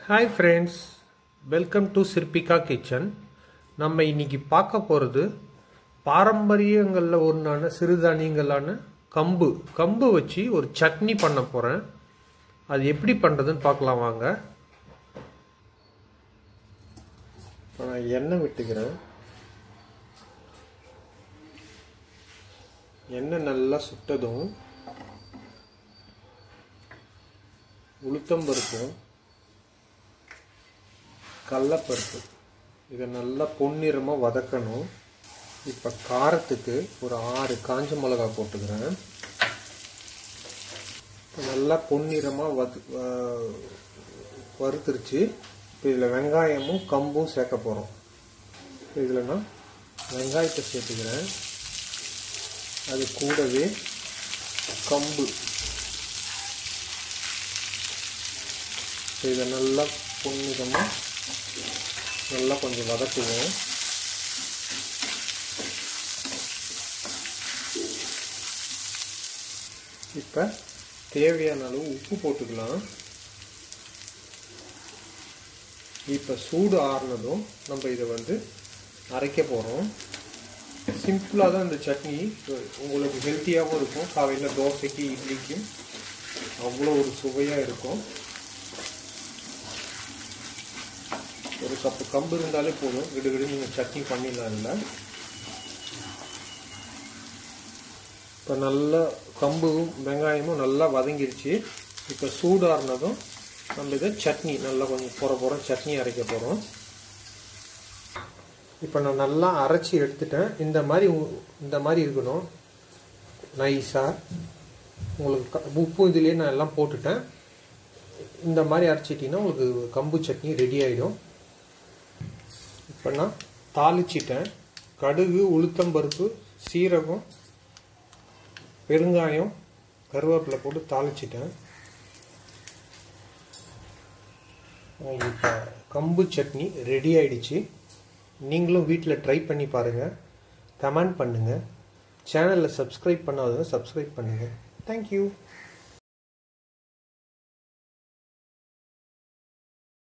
hi friends welcome to Sirpika kitchen நம்ம இன்னைக்கு பார்க்க போகிறது பாரம்பரியங்களில் ஒன்றான சிறுதானியங்களான கம்பு கம்பு வச்சு ஒரு சட்னி பண்ண போகிறேன் அது எப்படி பண்ணுறதுன்னு பார்க்கலாம் வாங்க இப்போ நான் எண்ணெய் விட்டுக்கிறேன் எண்ணெய் நல்லா சுட்டதும் உளுத்தம்பருப்பும் கடலப்பருப்பு இதை நல்லா பொன்னிறமாக வதக்கணும் இப்போ காரத்துக்கு ஒரு ஆறு காஞ்ச மிளகா போட்டுக்கிறேன் நல்லா பொன்னிறமாக வது வறுத்துருச்சு இப்போ இதில் வெங்காயமும் கம்பும் சேர்க்க போகிறோம் இதில் நான் வெங்காயத்தை சேர்த்துக்கிறேன் அது கூடவே கம்பு இதை நல்லா பொன்னிறமாக நல்லா கொஞ்சம் வதக்குவோம் இப்போ தேவையான அளவு உப்பு போட்டுக்கலாம் இப்போ சூடு ஆறுனதும் நம்ம இதை வந்து அரைக்க போகிறோம் சிம்பிளாக தான் இந்த சட்னி உங்களுக்கு ஹெல்த்தியாகவும் இருக்கும் காலையில் தோசைக்கு இட்லிக்கும் அவ்வளோ ஒரு சுவையாக இருக்கும் ஒரு கப்பு கம்பு இருந்தாலே போதும் விடுவிடு நீங்கள் சட்னி பண்ணிடலாம் இல்லை இப்போ நல்லா கம்பும் வெங்காயமும் நல்லா வதங்கிருச்சு இப்போ சூடாறினதும் நம்ம இதை சட்னி நல்லா கொஞ்சம் போகிற போகிறோம் சட்னி அரைக்க போகிறோம் இப்போ நான் நல்லா அரைச்சி எடுத்துட்டேன் இந்த மாதிரி இந்த மாதிரி இருக்கணும் நைஸாக உங்களுக்கு உப்பு இதுலேயே நான் எல்லாம் போட்டுட்டேன் இந்த மாதிரி அரைச்சிட்டிங்கன்னா உங்களுக்கு கம்பு சட்னி ரெடி ஆகிடும் இப்போ நான் தாளிச்சிட்டேன் கடுகு உளுத்தம்பருப்பு சீரகம் பெருங்காயம் கருவேப்பிலை போட்டு தாளிச்சிட்டேன் இப்போ கம்பு சட்னி ரெடி ஆயிடுச்சு நீங்களும் வீட்டில் ட்ரை பண்ணி பாருங்கள் கமெண்ட் பண்ணுங்கள் சேனலில் சப்ஸ்கிரைப் பண்ணாதவங்க சப்ஸ்கிரைப் பண்ணுங்கள் தேங்க்யூ